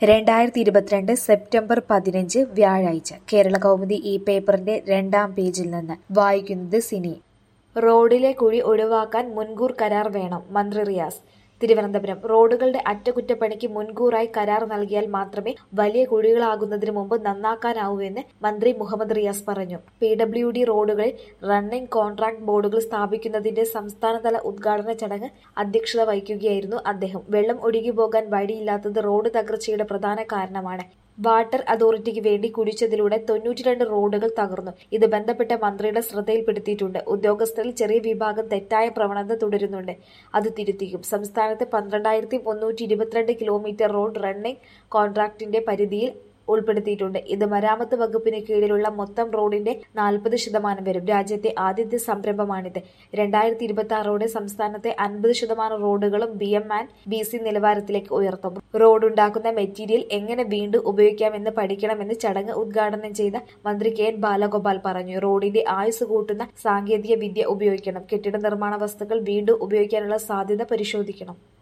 രണ്ടായിരത്തി ഇരുപത്തിരണ്ട് സെപ്റ്റംബർ പതിനഞ്ച് വ്യാഴാഴ്ച കേരളകൗമുദി ഈ പേപ്പറിന്റെ രണ്ടാം പേജിൽ നിന്ന് വായിക്കുന്നത് സിനി റോഡിലെ കുഴി ഒഴിവാക്കാൻ മുൻകൂർ കരാർ വേണം മന്ത്രി റിയാസ് തിരുവനന്തപുരം റോഡുകളുടെ അറ്റകുറ്റപ്പണിക്ക് മുൻകൂറായി കരാർ നൽകിയാൽ മാത്രമേ വലിയ കുഴികളാകുന്നതിന് മുമ്പ് നന്നാക്കാനാവൂവെന്ന് മന്ത്രി മുഹമ്മദ് റിയാസ് പറഞ്ഞു പി ഡബ്ല്യു ഡി റോഡുകളിൽ റണ്ണിംഗ് കോൺട്രാക്ട് ബോർഡുകൾ സ്ഥാപിക്കുന്നതിന്റെ സംസ്ഥാനതല ഉദ്ഘാടന ചടങ്ങ് അധ്യക്ഷത വഹിക്കുകയായിരുന്നു അദ്ദേഹം വെള്ളം ഒഴുകിപ്പോകാൻ വഴിയില്ലാത്തത് റോഡ് തകർച്ചയുടെ പ്രധാന കാരണമാണ് വാട്ടർ അതോറിറ്റിക്ക് വേണ്ടി കുഴിച്ചതിലൂടെ തൊണ്ണൂറ്റിരണ്ട് റോഡുകൾ തകർന്നു ഇത് ബന്ധപ്പെട്ട മന്ത്രിയുടെ ശ്രദ്ധയിൽപ്പെടുത്തിയിട്ടുണ്ട് ഉദ്യോഗസ്ഥരിൽ ചെറിയ വിഭാഗം തെറ്റായ പ്രവണത തുടരുന്നുണ്ട് അത് തിരുത്തിക്കും സംസ്ഥാനത്ത് പന്ത്രണ്ടായിരത്തി മുന്നൂറ്റി ഇരുപത്തിരണ്ട് കിലോമീറ്റർ റോഡ് റണ്ണിംഗ് കോൺട്രാക്ടിന്റെ പരിധിയിൽ ഉൾപ്പെടുത്തിയിട്ടുണ്ട് ഇത് മരാമത്ത് വകുപ്പിന് കീഴിലുള്ള മൊത്തം റോഡിന്റെ നാൽപ്പത് ശതമാനം വരും രാജ്യത്തെ ആദ്യത്തെ സംരംഭമാണിത് രണ്ടായിരത്തി ഇരുപത്തി ആറോടെ സംസ്ഥാനത്തെ അൻപത് ശതമാനം റോഡുകളും B M and B C നിലവാരത്തിലേക്ക് ഉയർത്തും റോഡ് ഉണ്ടാക്കുന്ന മെറ്റീരിയൽ എങ്ങനെ വീണ്ടും ഉപയോഗിക്കാമെന്ന് പഠിക്കണമെന്ന് ചടങ്ങ് ഉദ്ഘാടനം ചെയ്ത മന്ത്രി കെ എൻ ബാലഗോപാൽ പറഞ്ഞു റോഡിന്റെ ആയുസ് കൂട്ടുന്ന സാങ്കേതിക വിദ്യ ഉപയോഗിക്കണം കെട്ടിട നിർമ്മാണ വസ്തുക്കൾ വീണ്ടും ഉപയോഗിക്കാനുള്ള സാധ്യത പരിശോധിക്കണം